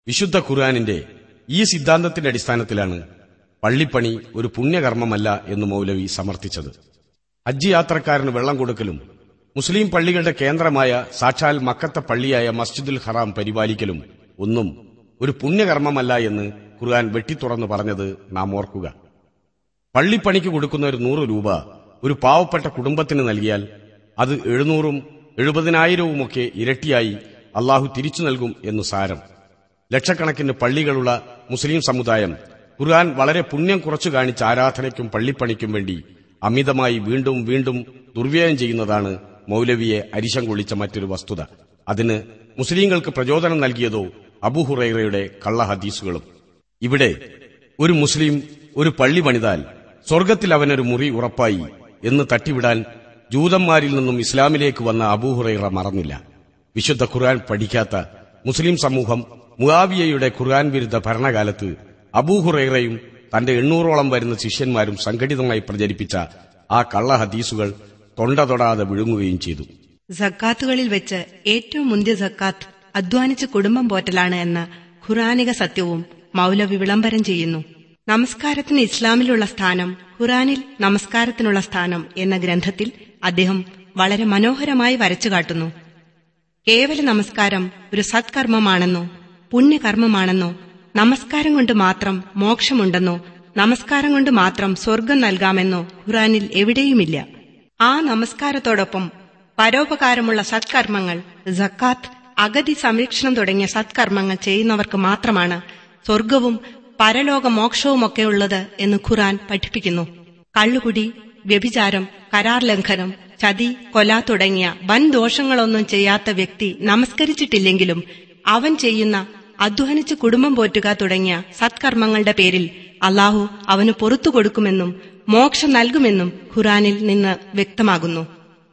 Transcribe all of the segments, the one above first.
വിശുദ്ധ ഖുർആാനിന്റെ ഈ സിദ്ധാന്തത്തിന്റെ അടിസ്ഥാനത്തിലാണ് പള്ളിപ്പണി ഒരു പുണ്യകർമ്മമല്ല എന്ന് മൗലവി സമർത്ഥിച്ചത് ഹജ്ജ് യാത്രക്കാരന് വെള്ളം കൊടുക്കലും മുസ്ലിം പള്ളികളുടെ കേന്ദ്രമായ സാക്ഷാൽ മക്കത്തെ പള്ളിയായ മസ്ജിദുൽ ഹറാം പരിപാലിക്കലും ഒന്നും ഒരു പുണ്യകർമ്മമല്ല എന്ന് ഖുർആൻ വെട്ടിത്തുറന്നു പറഞ്ഞത് നാം ഓർക്കുക പള്ളിപ്പണിക്ക് കൊടുക്കുന്ന ഒരു നൂറ് രൂപ ഒരു പാവപ്പെട്ട കുടുംബത്തിന് നൽകിയാൽ അത് എഴുന്നൂറും എഴുപതിനായിരവുമൊക്കെ ഇരട്ടിയായി അള്ളാഹു തിരിച്ചു നൽകും എന്നു സാരം ലക്ഷക്കണക്കിന് പള്ളികളുള്ള മുസ്ലിം സമുദായം ഖുർആൻ വളരെ പുണ്യം കുറച്ചു കാണിച്ച ആരാധനയ്ക്കും പള്ളിപ്പണിക്കും വേണ്ടി അമിതമായി വീണ്ടും വീണ്ടും ദുർവ്യയം ചെയ്യുന്നതാണ് മൗലവിയെ അരിശം കൊള്ളിച്ച മറ്റൊരു വസ്തുത അതിന് മുസ്ലിങ്ങൾക്ക് പ്രചോദനം നൽകിയതോ അബുഹുറൈറയുടെ കള്ള ഹദീസുകളും ഇവിടെ ഒരു മുസ്ലിം ഒരു പള്ളി പണിതാൽ സ്വർഗത്തിൽ അവനൊരു മുറി ഉറപ്പായി എന്ന് തട്ടിവിടാൻ ജൂതന്മാരിൽ നിന്നും ഇസ്ലാമിലേക്ക് വന്ന അബൂഹുറൈറ മറന്നില്ല വിശുദ്ധ ഖുർആൻ പഠിക്കാത്ത മുസ്ലിം സമൂഹം മുആവിയയുടെ ഖുർആൻ വിരുദ്ധ ഭരണകാലത്ത് അബൂഹുറൈറയും തന്റെ എണ്ണൂറോളം വരുന്ന ശിഷ്യന്മാരും സംഘടിതമായി പ്രചരിപ്പിച്ച ആ കള്ള ഹദീസുകൾ തൊണ്ട തൊടാതെ വിഴുങ്ങുകയും ചെയ്തു സക്കാത്തുകളിൽ വെച്ച് ഏറ്റവും മുന്തിയ സക്കാത്ത് അധ്വാനിച്ച് കുടുംബം പോറ്റലാണ് എന്ന ഖുറാനിക സത്യവും മൗലവി വിളംബരം ചെയ്യുന്നു നമസ്കാരത്തിന് ഇസ്ലാമിലുള്ള സ്ഥാനം ഖുറാനിൽ നമസ്കാരത്തിനുള്ള സ്ഥാനം എന്ന ഗ്രന്ഥത്തിൽ അദ്ദേഹം വളരെ മനോഹരമായി വരച്ചു കാട്ടുന്നു കേവല നമസ്കാരം ഒരു സത്കർമ്മമാണെന്നോ പുണ്യകർമ്മമാണെന്നോ നമസ്കാരം കൊണ്ട് മാത്രം മോക്ഷമുണ്ടെന്നോ നമസ്കാരം കൊണ്ട് മാത്രം സ്വർഗം നൽകാമെന്നോ ഖുറാനിൽ എവിടെയുമില്ല ആ നമസ്കാരത്തോടൊപ്പം പരോപകാരമുള്ള സത്കർമ്മങ്ങൾ ജക്കാത്ത് അഗതി സംരക്ഷണം തുടങ്ങിയ സത്കർമ്മങ്ങൾ ചെയ്യുന്നവർക്ക് മാത്രമാണ് സ്വർഗവും പരലോക മോക്ഷവുമൊക്കെ ഉള്ളത് എന്ന് ഖുറാൻ പഠിപ്പിക്കുന്നു കള്ളുകുടി വ്യഭിചാരം കരാർ ലംഘനം ചതി കൊല തുടങ്ങിയ വൻ ദോഷങ്ങളൊന്നും ചെയ്യാത്ത വ്യക്തി നമസ്കരിച്ചിട്ടില്ലെങ്കിലും അവൻ ചെയ്യുന്ന അധ്വാനിച്ച് കുടുംബം പോറ്റുക തുടങ്ങിയ സത്കർമ്മങ്ങളുടെ പേരിൽ അള്ളാഹു അവന് പൊറത്തു കൊടുക്കുമെന്നും മോക്ഷം നൽകുമെന്നും ഖുറാനിൽ നിന്ന് വ്യക്തമാകുന്നു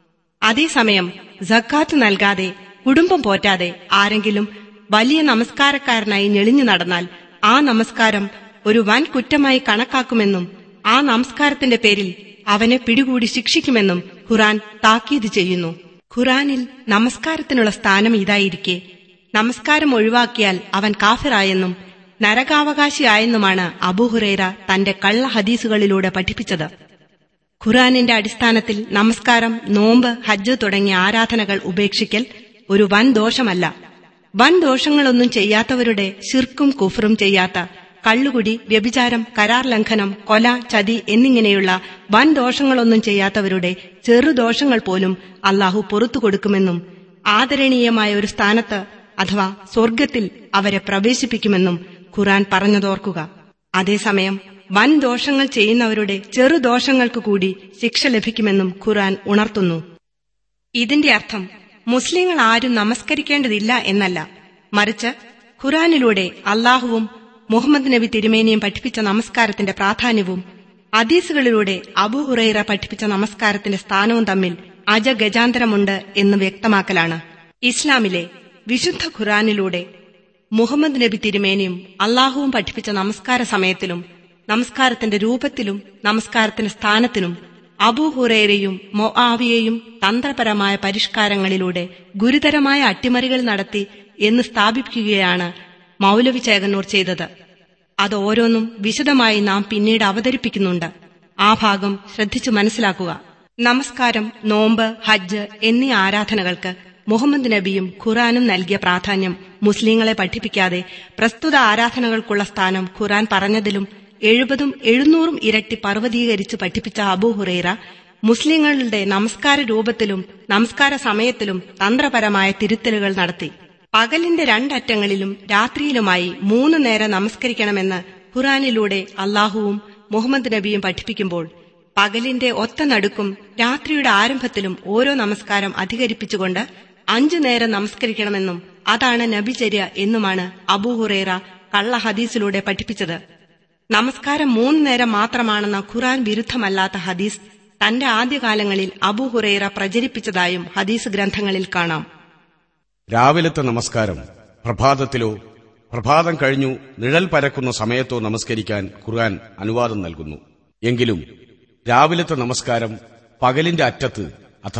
അതേസമയം ജക്കാത്ത് നൽകാതെ കുടുംബം പോറ്റാതെ ആരെങ്കിലും വലിയ നമസ്കാരക്കാരനായി ഞെളിഞ്ഞു നടന്നാൽ ആ നമസ്കാരം ഒരു വൻ കുറ്റമായി കണക്കാക്കുമെന്നും ആ നമസ്കാരത്തിന്റെ പേരിൽ അവനെ പിടികൂടി ശിക്ഷിക്കുമെന്നും ഖുറാൻ താക്കീത് ചെയ്യുന്നു ഖുറാനിൽ നമസ്കാരത്തിനുള്ള സ്ഥാനം ഇതായിരിക്കെ നമസ്കാരം ഒഴിവാക്കിയാൽ അവൻ കാഫിറായെന്നും നരകാവകാശിയായെന്നുമാണ് അബൂഹുറേറ തന്റെ കള്ള ഹദീസുകളിലൂടെ പഠിപ്പിച്ചത് ഖുറാനിന്റെ അടിസ്ഥാനത്തിൽ നമസ്കാരം നോമ്പ് ഹജ്ജ് തുടങ്ങിയ ആരാധനകൾ ഉപേക്ഷിക്കൽ ഒരു വൻ ദോഷമല്ല വൻ ദോഷങ്ങളൊന്നും ചെയ്യാത്തവരുടെ ശിർക്കും കുഫറും ചെയ്യാത്ത കള്ളുകുടി വ്യഭിചാരം കരാർ ലംഘനം കൊല ചതി എന്നിങ്ങനെയുള്ള വൻ ദോഷങ്ങളൊന്നും ചെയ്യാത്തവരുടെ ചെറുദോഷങ്ങൾ പോലും അള്ളാഹു പൊറത്തു കൊടുക്കുമെന്നും ആദരണീയമായ ഒരു സ്ഥാനത്ത് അഥവാ സ്വർഗത്തിൽ അവരെ പ്രവേശിപ്പിക്കുമെന്നും ഖുറാൻ പറഞ്ഞതോർക്കുക അതേസമയം വൻ ദോഷങ്ങൾ ചെയ്യുന്നവരുടെ ചെറുദോഷങ്ങൾക്ക് കൂടി ശിക്ഷ ലഭിക്കുമെന്നും ഖുറാൻ ഉണർത്തുന്നു ഇതിന്റെ അർത്ഥം മുസ്ലിങ്ങൾ ആരും നമസ്കരിക്കേണ്ടതില്ല എന്നല്ല മറിച്ച് ഖുറാനിലൂടെ അള്ളാഹുവും മുഹമ്മദ് നബി തിരുമേനിയും പഠിപ്പിച്ച നമസ്കാരത്തിന്റെ പ്രാധാന്യവും അദീസുകളിലൂടെ അബുഹുറൈറ പഠിപ്പിച്ച നമസ്കാരത്തിന്റെ സ്ഥാനവും തമ്മിൽ അജഗജാന്തരമുണ്ട് എന്ന് വ്യക്തമാക്കലാണ് ഇസ്ലാമിലെ വിശുദ്ധ ഖുറാനിലൂടെ മുഹമ്മദ് നബി തിരുമേനിയും അള്ളാഹുവും പഠിപ്പിച്ച നമസ്കാര സമയത്തിലും നമസ്കാരത്തിന്റെ രൂപത്തിലും നമസ്കാരത്തിന്റെ സ്ഥാനത്തിനും അബൂഹുറേരയും മൊആവിയയും തന്ത്രപരമായ പരിഷ്കാരങ്ങളിലൂടെ ഗുരുതരമായ അട്ടിമറികൾ നടത്തി എന്ന് സ്ഥാപിക്കുകയാണ് മൗലവി ചേകന്നൂർ ചെയ്തത് അത് ഓരോന്നും വിശദമായി നാം പിന്നീട് അവതരിപ്പിക്കുന്നുണ്ട് ആ ഭാഗം ശ്രദ്ധിച്ചു മനസ്സിലാക്കുക നമസ്കാരം നോമ്പ് ഹജ്ജ് എന്നീ ആരാധനകൾക്ക് മുഹമ്മദ് നബിയും ഖുറാനും നൽകിയ പ്രാധാന്യം മുസ്ലിങ്ങളെ പഠിപ്പിക്കാതെ പ്രസ്തുത ആരാധനകൾക്കുള്ള സ്ഥാനം ഖുറാൻ പറഞ്ഞതിലും എഴുപതും എഴുന്നൂറും ഇരട്ടി പർവ്വതീകരിച്ച് പഠിപ്പിച്ച അബൂഹുറൈറ മുസ്ലിങ്ങളുടെ നമസ്കാര രൂപത്തിലും നമസ്കാര സമയത്തിലും തന്ത്രപരമായ തിരുത്തലുകൾ നടത്തി പകലിന്റെ രണ്ടറ്റങ്ങളിലും രാത്രിയിലുമായി മൂന്ന് നേരം നമസ്കരിക്കണമെന്ന് ഖുറാനിലൂടെ അള്ളാഹുവും മുഹമ്മദ് നബിയും പഠിപ്പിക്കുമ്പോൾ പകലിന്റെ ഒത്ത നടുക്കും രാത്രിയുടെ ആരംഭത്തിലും ഓരോ നമസ്കാരം അധികരിപ്പിച്ചുകൊണ്ട് അഞ്ചു നേരം നമസ്കരിക്കണമെന്നും അതാണ് നബിചര്യ എന്നുമാണ് അബൂഹുറേറ കള്ള ഹദീസിലൂടെ പഠിപ്പിച്ചത് നമസ്കാരം മൂന്ന് നേരം മാത്രമാണെന്ന ഖുറാൻ വിരുദ്ധമല്ലാത്ത ഹദീസ് തന്റെ ആദ്യകാലങ്ങളിൽ അബൂഹുറേറ പ്രചരിപ്പിച്ചതായും ഹദീസ് ഗ്രന്ഥങ്ങളിൽ കാണാം രാവിലത്തെ നമസ്കാരം പ്രഭാതത്തിലോ പ്രഭാതം കഴിഞ്ഞു നിഴൽ പരക്കുന്ന സമയത്തോ നമസ്കരിക്കാൻ ഖുർആൻ അനുവാദം നൽകുന്നു എങ്കിലും രാവിലത്തെ നമസ്കാരം പകലിന്റെ അറ്റത്ത് അഥവാ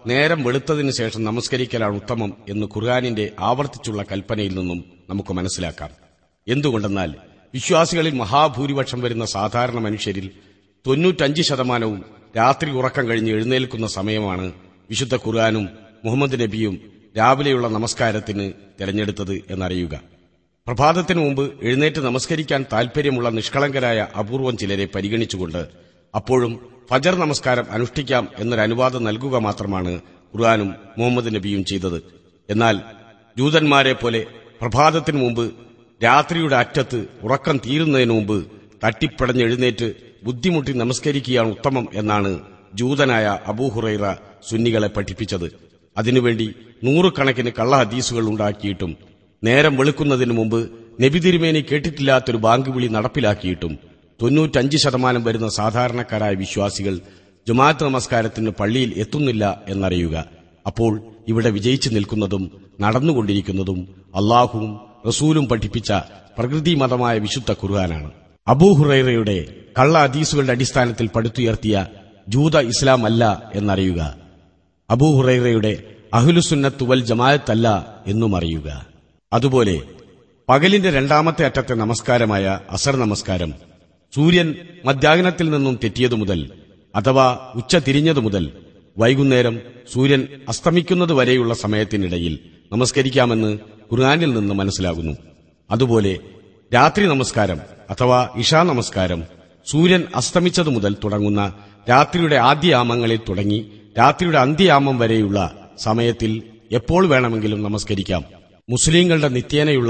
നേരം വെളുത്തതിനു ശേഷം നമസ്കരിക്കലാണ് ഉത്തമം എന്ന് ഖുർആാനിന്റെ ആവർത്തിച്ചുള്ള കൽപ്പനയിൽ നിന്നും നമുക്ക് മനസ്സിലാക്കാം എന്തുകൊണ്ടെന്നാൽ വിശ്വാസികളിൽ മഹാഭൂരിപക്ഷം വരുന്ന സാധാരണ മനുഷ്യരിൽ തൊണ്ണൂറ്റഞ്ച് ശതമാനവും രാത്രി ഉറക്കം കഴിഞ്ഞ് എഴുന്നേൽക്കുന്ന സമയമാണ് വിശുദ്ധ ഖുർആാനും മുഹമ്മദ് നബിയും രാവിലെയുള്ള നമസ്കാരത്തിന് തെരഞ്ഞെടുത്തത് എന്നറിയുക പ്രഭാതത്തിനു മുമ്പ് എഴുന്നേറ്റ് നമസ്കരിക്കാൻ താൽപര്യമുള്ള നിഷ്കളങ്കരായ അപൂർവം ചിലരെ പരിഗണിച്ചുകൊണ്ട് അപ്പോഴും ഫജർ നമസ്കാരം അനുഷ്ഠിക്കാം എന്നൊരു അനുവാദം നൽകുക മാത്രമാണ് ഖുർആാനും മുഹമ്മദ് നബിയും ചെയ്തത് എന്നാൽ ജൂതന്മാരെ പോലെ പ്രഭാതത്തിനു മുമ്പ് രാത്രിയുടെ അറ്റത്ത് ഉറക്കം തീരുന്നതിനു മുമ്പ് തട്ടിപ്പടഞ്ഞ് എഴുന്നേറ്റ് ബുദ്ധിമുട്ടി നമസ്കരിക്കുകയാണ് ഉത്തമം എന്നാണ് ജൂതനായ അബൂഹുറൈറ സുന്നികളെ പഠിപ്പിച്ചത് അതിനുവേണ്ടി നൂറുകണക്കിന് കള്ള ഹദീസുകൾ ഉണ്ടാക്കിയിട്ടും നേരം വെളുക്കുന്നതിനു മുമ്പ് നബി തിരുമേനി കേട്ടിട്ടില്ലാത്തൊരു ബാങ്ക് വിളി നടപ്പിലാക്കിയിട്ടും തൊണ്ണൂറ്റഞ്ച് ശതമാനം വരുന്ന സാധാരണക്കാരായ വിശ്വാസികൾ ജുമാഅത്ത് നമസ്കാരത്തിന് പള്ളിയിൽ എത്തുന്നില്ല എന്നറിയുക അപ്പോൾ ഇവിടെ വിജയിച്ചു നിൽക്കുന്നതും നടന്നുകൊണ്ടിരിക്കുന്നതും അള്ളാഹുവും റസൂലും പഠിപ്പിച്ച പ്രകൃതി മതമായ വിശുദ്ധ ഖുർആനാണ് അബൂഹുറൈറയുടെ കള്ള ഹദീസുകളുടെ അടിസ്ഥാനത്തിൽ പടുത്തുയർത്തിയ ജൂത ഇസ്ലാം അല്ല എന്നറിയുക അബൂഹുറൈറയുടെ അഹുലുസുന്നത്ത് വൽ ജമാഅത്തല്ല എന്നും അറിയുക അതുപോലെ പകലിന്റെ രണ്ടാമത്തെ അറ്റത്തെ നമസ്കാരമായ അസർ നമസ്കാരം സൂര്യൻ മധ്യാഹ്നത്തിൽ നിന്നും തെറ്റിയതു മുതൽ അഥവാ ഉച്ച തിരിഞ്ഞതു മുതൽ വൈകുന്നേരം സൂര്യൻ അസ്തമിക്കുന്നത് വരെയുള്ള സമയത്തിനിടയിൽ നമസ്കരിക്കാമെന്ന് ഖുർആാനിൽ നിന്ന് മനസ്സിലാകുന്നു അതുപോലെ രാത്രി നമസ്കാരം അഥവാ ഇഷാ നമസ്കാരം സൂര്യൻ അസ്തമിച്ചതു മുതൽ തുടങ്ങുന്ന രാത്രിയുടെ ആദ്യയാമങ്ങളിൽ തുടങ്ങി രാത്രിയുടെ അന്ത്യയാമം വരെയുള്ള സമയത്തിൽ എപ്പോൾ വേണമെങ്കിലും നമസ്കരിക്കാം മുസ്ലിങ്ങളുടെ നിത്യേനയുള്ള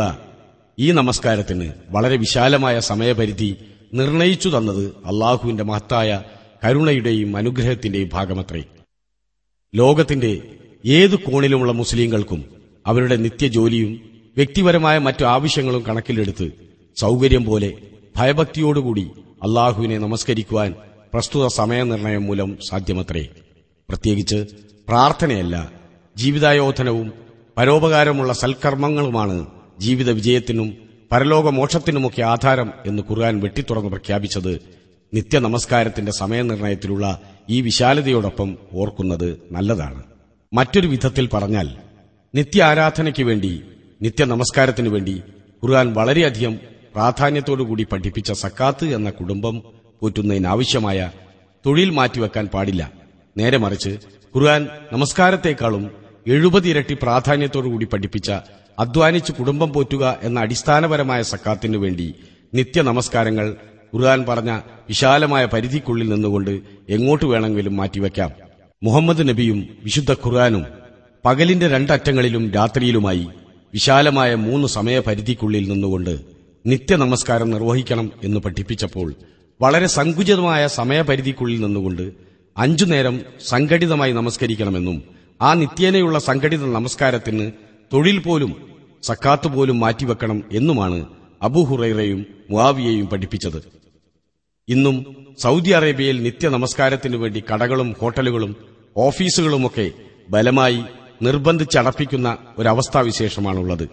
ഈ നമസ്കാരത്തിന് വളരെ വിശാലമായ സമയപരിധി നിർണയിച്ചു തന്നത് അള്ളാഹുവിന്റെ മഹത്തായ കരുണയുടെയും അനുഗ്രഹത്തിന്റെയും ഭാഗമത്രേ ലോകത്തിന്റെ ഏതു കോണിലുമുള്ള മുസ്ലിങ്ങൾക്കും അവരുടെ നിത്യജോലിയും വ്യക്തിപരമായ മറ്റു ആവശ്യങ്ങളും കണക്കിലെടുത്ത് സൗകര്യം പോലെ ഭയഭക്തിയോടുകൂടി അള്ളാഹുവിനെ നമസ്കരിക്കുവാൻ പ്രസ്തുത സമയനിർണയം മൂലം സാധ്യമത്രേ പ്രത്യേകിച്ച് പ്രാർത്ഥനയല്ല ജീവിതായോധനവും പരോപകാരമുള്ള സൽക്കർമ്മങ്ങളുമാണ് ജീവിത വിജയത്തിനും പരലോക മോക്ഷത്തിനുമൊക്കെ ആധാരം എന്ന് ഖുർആൻ വെട്ടിത്തുറന്ന് പ്രഖ്യാപിച്ചത് നിത്യനമസ്കാരത്തിന്റെ സമയനിർണയത്തിലുള്ള ഈ വിശാലതയോടൊപ്പം ഓർക്കുന്നത് നല്ലതാണ് മറ്റൊരു വിധത്തിൽ പറഞ്ഞാൽ നിത്യ ആരാധനയ്ക്ക് വേണ്ടി നിത്യനമസ്കാരത്തിനു വേണ്ടി ഖുർആൻ വളരെയധികം പ്രാധാന്യത്തോടുകൂടി പഠിപ്പിച്ച സക്കാത്ത് എന്ന കുടുംബം പോറ്റുന്നതിനാവശ്യമായ തൊഴിൽ മാറ്റിവെക്കാൻ പാടില്ല നേരെ മറിച്ച് ഖുർആൻ നമസ്കാരത്തെക്കാളും എഴുപത് ഇരട്ടി പ്രാധാന്യത്തോടുകൂടി പഠിപ്പിച്ച അധ്വാനിച്ച് കുടുംബം പോറ്റുക എന്ന അടിസ്ഥാനപരമായ സക്കാത്തിനു വേണ്ടി നിത്യ നമസ്കാരങ്ങൾ ഖുർആൻ പറഞ്ഞ വിശാലമായ പരിധിക്കുള്ളിൽ നിന്നുകൊണ്ട് എങ്ങോട്ട് വേണമെങ്കിലും മാറ്റിവെക്കാം മുഹമ്മദ് നബിയും വിശുദ്ധ ഖുർആനും പകലിന്റെ രണ്ടറ്റങ്ങളിലും രാത്രിയിലുമായി വിശാലമായ മൂന്ന് സമയപരിധിക്കുള്ളിൽ നിന്നുകൊണ്ട് നിത്യ നമസ്കാരം നിർവഹിക്കണം എന്ന് പഠിപ്പിച്ചപ്പോൾ വളരെ സങ്കുചിതമായ സമയപരിധിക്കുള്ളിൽ നിന്നുകൊണ്ട് അഞ്ചു നേരം സംഘടിതമായി നമസ്കരിക്കണമെന്നും ആ നിത്യേനയുള്ള സംഘടിത നമസ്കാരത്തിന് തൊഴിൽ പോലും സക്കാത്ത് പോലും മാറ്റിവെക്കണം എന്നുമാണ് അബൂഹുറൈറയും മുവാവിയെയും പഠിപ്പിച്ചത് ഇന്നും സൗദി അറേബ്യയിൽ നിത്യ നമസ്കാരത്തിനു വേണ്ടി കടകളും ഹോട്ടലുകളും ഓഫീസുകളുമൊക്കെ ബലമായി നിർബന്ധിച്ചടപ്പിക്കുന്ന ഒരവസ്ഥാവിശേഷമാണുള്ളത്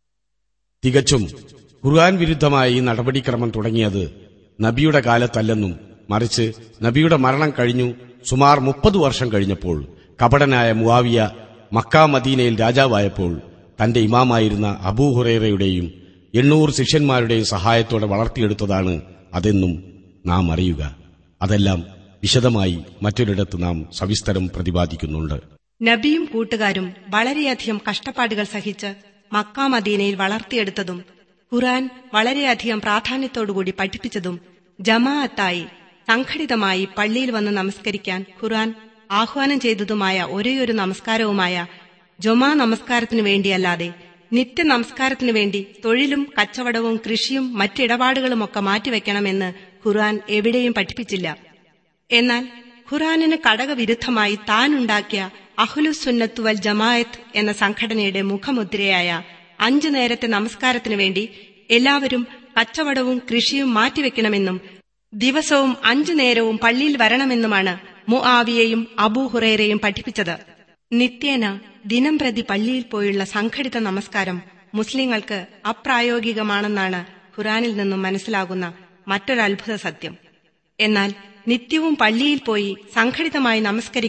തികച്ചും ഖുർആൻ വിരുദ്ധമായ ഈ നടപടിക്രമം തുടങ്ങിയത് നബിയുടെ കാലത്തല്ലെന്നും മറിച്ച് നബിയുടെ മരണം കഴിഞ്ഞു സുമാർ മുപ്പത് വർഷം കഴിഞ്ഞപ്പോൾ കപടനായ മുവാവിയ മക്ക മദീനയിൽ രാജാവായപ്പോൾ തന്റെ ഇമാമായിരുന്ന അബൂഹുറേറയുടെയും എണ്ണൂറ് ശിഷ്യന്മാരുടെയും സഹായത്തോടെ വളർത്തിയെടുത്തതാണ് അതെന്നും നാം അറിയുക അതെല്ലാം വിശദമായി മറ്റൊരിടത്ത് നാം സവിസ്തരം പ്രതിപാദിക്കുന്നുണ്ട് നബിയും കൂട്ടുകാരും വളരെയധികം കഷ്ടപ്പാടുകൾ സഹിച്ച് മക്ക മദീനയിൽ വളർത്തിയെടുത്തതും ഖുറാൻ വളരെയധികം പ്രാധാന്യത്തോടുകൂടി പഠിപ്പിച്ചതും ജമാഅത്തായി സംഘടിതമായി പള്ളിയിൽ വന്ന് നമസ്കരിക്കാൻ ഖുറാൻ ആഹ്വാനം ചെയ്തതുമായ ഒരേയൊരു നമസ്കാരവുമായ ജൊമാ നമസ്കാരത്തിനു വേണ്ടിയല്ലാതെ നിത്യ നമസ്കാരത്തിനു വേണ്ടി തൊഴിലും കച്ചവടവും കൃഷിയും മറ്റിടപാടുകളുമൊക്കെ മാറ്റിവെക്കണമെന്ന് ഖുർആൻ എവിടെയും പഠിപ്പിച്ചില്ല എന്നാൽ ഖുറാനിന് കടകവിരുദ്ധമായി താനുണ്ടാക്കിയ അഹ്ലുസുന്നത്തു വൽ ജമായത്ത് എന്ന സംഘടനയുടെ മുഖമുദ്രയായ അഞ്ചു നേരത്തെ നമസ്കാരത്തിനു വേണ്ടി എല്ലാവരും കച്ചവടവും കൃഷിയും മാറ്റിവെക്കണമെന്നും ദിവസവും അഞ്ചു നേരവും പള്ളിയിൽ വരണമെന്നുമാണ് മുആവിയെയും അബൂഹുറേറയും പഠിപ്പിച്ചത് നിത്യേന ദിനം പ്രതി പള്ളിയിൽ പോയുള്ള സംഘടിത നമസ്കാരം മുസ്ലിങ്ങൾക്ക് അപ്രായോഗികമാണെന്നാണ് ഖുറാനിൽ നിന്നും മനസ്സിലാകുന്ന മറ്റൊരത്ഭുത സത്യം എന്നാൽ നിത്യവും പള്ളിയിൽ പോയി സംഘടിതമായി നമസ്കരിക്കൽ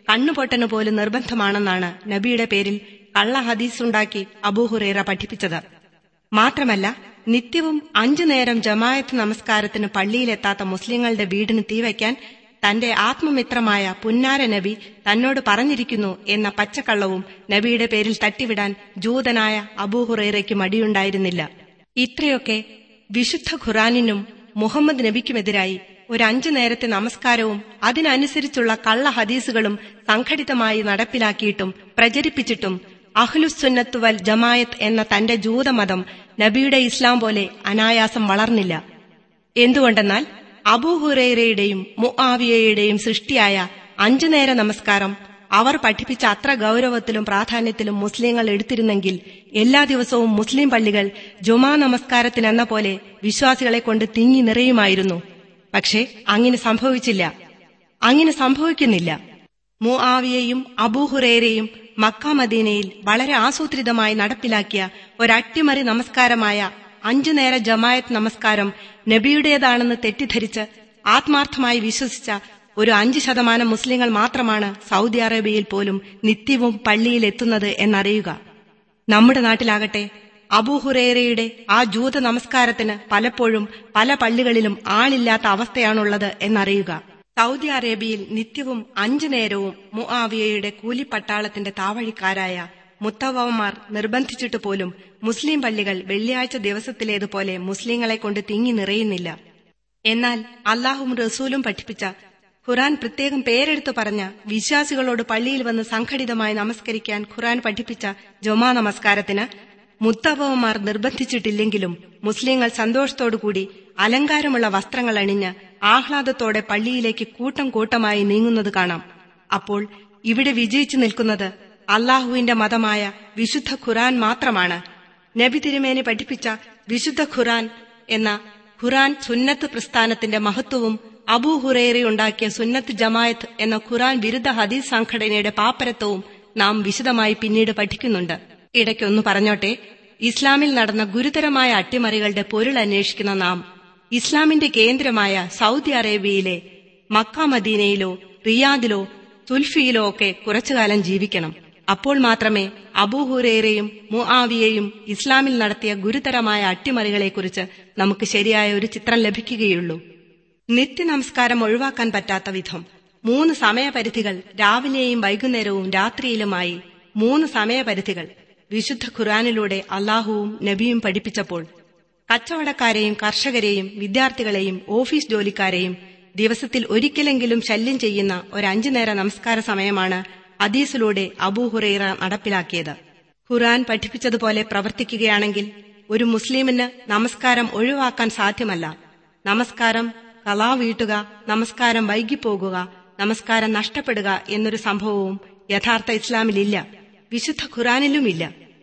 കണ്ണുപൊട്ടന് പോലും നിർബന്ധമാണെന്നാണ് നബിയുടെ പേരിൽ കള്ള ഹദീസുണ്ടാക്കി അബൂഹുറേറ പഠിപ്പിച്ചത് മാത്രമല്ല നിത്യവും അഞ്ചു നേരം ജമായത്ത് നമസ്കാരത്തിന് പള്ളിയിലെത്താത്ത മുസ്ലിങ്ങളുടെ വീടിന് തീവയ്ക്കാൻ തന്റെ ആത്മമിത്രമായ പുന്നാര നബി തന്നോട് പറഞ്ഞിരിക്കുന്നു എന്ന പച്ചക്കള്ളവും നബിയുടെ പേരിൽ തട്ടിവിടാൻ ജൂതനായ അബൂഹുറേറയ്ക്ക് മടിയുണ്ടായിരുന്നില്ല ഇത്രയൊക്കെ വിശുദ്ധ ഖുറാനിനും മുഹമ്മദ് നബിക്കുമെതിരായി ഒരു അഞ്ചു നേരത്തെ നമസ്കാരവും അതിനനുസരിച്ചുള്ള കള്ള ഹദീസുകളും സംഘടിതമായി നടപ്പിലാക്കിയിട്ടും പ്രചരിപ്പിച്ചിട്ടും അഹ്ലുസുന്നത്ത് വൽ ജമായത്ത് എന്ന തന്റെ ജൂതമതം നബിയുടെ ഇസ്ലാം പോലെ അനായാസം വളർന്നില്ല എന്തുകൊണ്ടെന്നാൽ അബൂഹുറേറയുടെയും മുആവിയയുടെയും സൃഷ്ടിയായ അഞ്ചു നേര നമസ്കാരം അവർ പഠിപ്പിച്ച അത്ര ഗൗരവത്തിലും പ്രാധാന്യത്തിലും മുസ്ലിങ്ങൾ എടുത്തിരുന്നെങ്കിൽ എല്ലാ ദിവസവും മുസ്ലിം പള്ളികൾ ജുമാ നമസ്കാരത്തിനെന്ന പോലെ വിശ്വാസികളെ കൊണ്ട് തിങ്ങി നിറയുമായിരുന്നു പക്ഷേ അങ്ങനെ സംഭവിച്ചില്ല അങ്ങനെ സംഭവിക്കുന്നില്ല മുആവിയയും അബൂഹുറേരയും മക്ക മദീനയിൽ വളരെ ആസൂത്രിതമായി നടപ്പിലാക്കിയ ഒരട്ടിമറി നമസ്കാരമായ അഞ്ചു നേര ജമായത്ത് നമസ്കാരം നബിയുടേതാണെന്ന് തെറ്റിദ്ധരിച്ച് ആത്മാർത്ഥമായി വിശ്വസിച്ച ഒരു അഞ്ച് ശതമാനം മുസ്ലിങ്ങൾ മാത്രമാണ് സൗദി അറേബ്യയിൽ പോലും നിത്യവും പള്ളിയിൽ എത്തുന്നത് എന്നറിയുക നമ്മുടെ നാട്ടിലാകട്ടെ അബൂഹുറേറയുടെ ആ ജൂത നമസ്കാരത്തിന് പലപ്പോഴും പല പള്ളികളിലും ആളില്ലാത്ത അവസ്ഥയാണുള്ളത് എന്നറിയുക സൗദി അറേബ്യയിൽ നിത്യവും അഞ്ചു നേരവും മുആവിയയുടെ കൂലിപ്പട്ടാളത്തിന്റെ താവഴിക്കാരായ മുത്തവമാർ നിർബന്ധിച്ചിട്ട് പോലും മുസ്ലിം പള്ളികൾ വെള്ളിയാഴ്ച ദിവസത്തിലേതുപോലെ മുസ്ലിങ്ങളെ കൊണ്ട് തിങ്ങി നിറയുന്നില്ല എന്നാൽ അള്ളാഹും റസൂലും പഠിപ്പിച്ച ഖുറാൻ പ്രത്യേകം പേരെടുത്തു പറഞ്ഞ വിശ്വാസികളോട് പള്ളിയിൽ വന്ന് സംഘടിതമായി നമസ്കരിക്കാൻ ഖുറാൻ പഠിപ്പിച്ച ജൊമാ നമസ്കാരത്തിന് മുത്തവമാർ നിർബന്ധിച്ചിട്ടില്ലെങ്കിലും മുസ്ലിങ്ങൾ സന്തോഷത്തോടുകൂടി അലങ്കാരമുള്ള വസ്ത്രങ്ങൾ അണിഞ്ഞ് ആഹ്ലാദത്തോടെ പള്ളിയിലേക്ക് കൂട്ടം കൂട്ടമായി നീങ്ങുന്നത് കാണാം അപ്പോൾ ഇവിടെ വിജയിച്ചു നിൽക്കുന്നത് അള്ളാഹുവിന്റെ മതമായ വിശുദ്ധ ഖുറാൻ മാത്രമാണ് നബി തിരുമേനി പഠിപ്പിച്ച വിശുദ്ധ ഖുറാൻ എന്ന ഖുറാൻ സുന്നത്ത് പ്രസ്ഥാനത്തിന്റെ മഹത്വവും അബൂ ഹുറേറയുണ്ടാക്കിയ സുന്നത്ത് ജമായത്ത് എന്ന ഖുറാൻ വിരുദ്ധ ഹദീസ് സംഘടനയുടെ പാപ്പരത്വവും നാം വിശദമായി പിന്നീട് പഠിക്കുന്നുണ്ട് ഇടയ്ക്കൊന്ന് പറഞ്ഞോട്ടെ ഇസ്ലാമിൽ നടന്ന ഗുരുതരമായ അട്ടിമറികളുടെ പൊരുൾ അന്വേഷിക്കുന്ന നാം ഇസ്ലാമിന്റെ കേന്ദ്രമായ സൗദി അറേബ്യയിലെ മക്ക മദീനയിലോ റിയാദിലോ തുൽഫിയിലോ ഒക്കെ കുറച്ചുകാലം ജീവിക്കണം അപ്പോൾ മാത്രമേ അബൂഹുറേറയും മുആവിയയും ഇസ്ലാമിൽ നടത്തിയ ഗുരുതരമായ അട്ടിമറികളെക്കുറിച്ച് നമുക്ക് ശരിയായ ഒരു ചിത്രം ലഭിക്കുകയുള്ളൂ നിത്യനമസ്കാരം ഒഴിവാക്കാൻ പറ്റാത്ത വിധം മൂന്ന് സമയപരിധികൾ രാവിലെയും വൈകുന്നേരവും രാത്രിയിലുമായി മൂന്ന് സമയപരിധികൾ വിശുദ്ധ ഖുറാനിലൂടെ അള്ളാഹുവും നബിയും പഠിപ്പിച്ചപ്പോൾ കച്ചവടക്കാരെയും കർഷകരെയും വിദ്യാർത്ഥികളെയും ഓഫീസ് ജോലിക്കാരെയും ദിവസത്തിൽ ഒരിക്കലെങ്കിലും ശല്യം ചെയ്യുന്ന ഒരു അഞ്ചു നേര നമസ്കാര സമയമാണ് അദീസിലൂടെ അബൂഹുറൈറ നടപ്പിലാക്കിയത് ഖുറാൻ പഠിപ്പിച്ചതുപോലെ പ്രവർത്തിക്കുകയാണെങ്കിൽ ഒരു മുസ്ലിമിന് നമസ്കാരം ഒഴിവാക്കാൻ സാധ്യമല്ല നമസ്കാരം കലാ വീട്ടുക നമസ്കാരം വൈകിപ്പോകുക നമസ്കാരം നഷ്ടപ്പെടുക എന്നൊരു സംഭവവും യഥാർത്ഥ ഇസ്ലാമിലില്ല വിശുദ്ധ ഖുറാനിലുമില്ല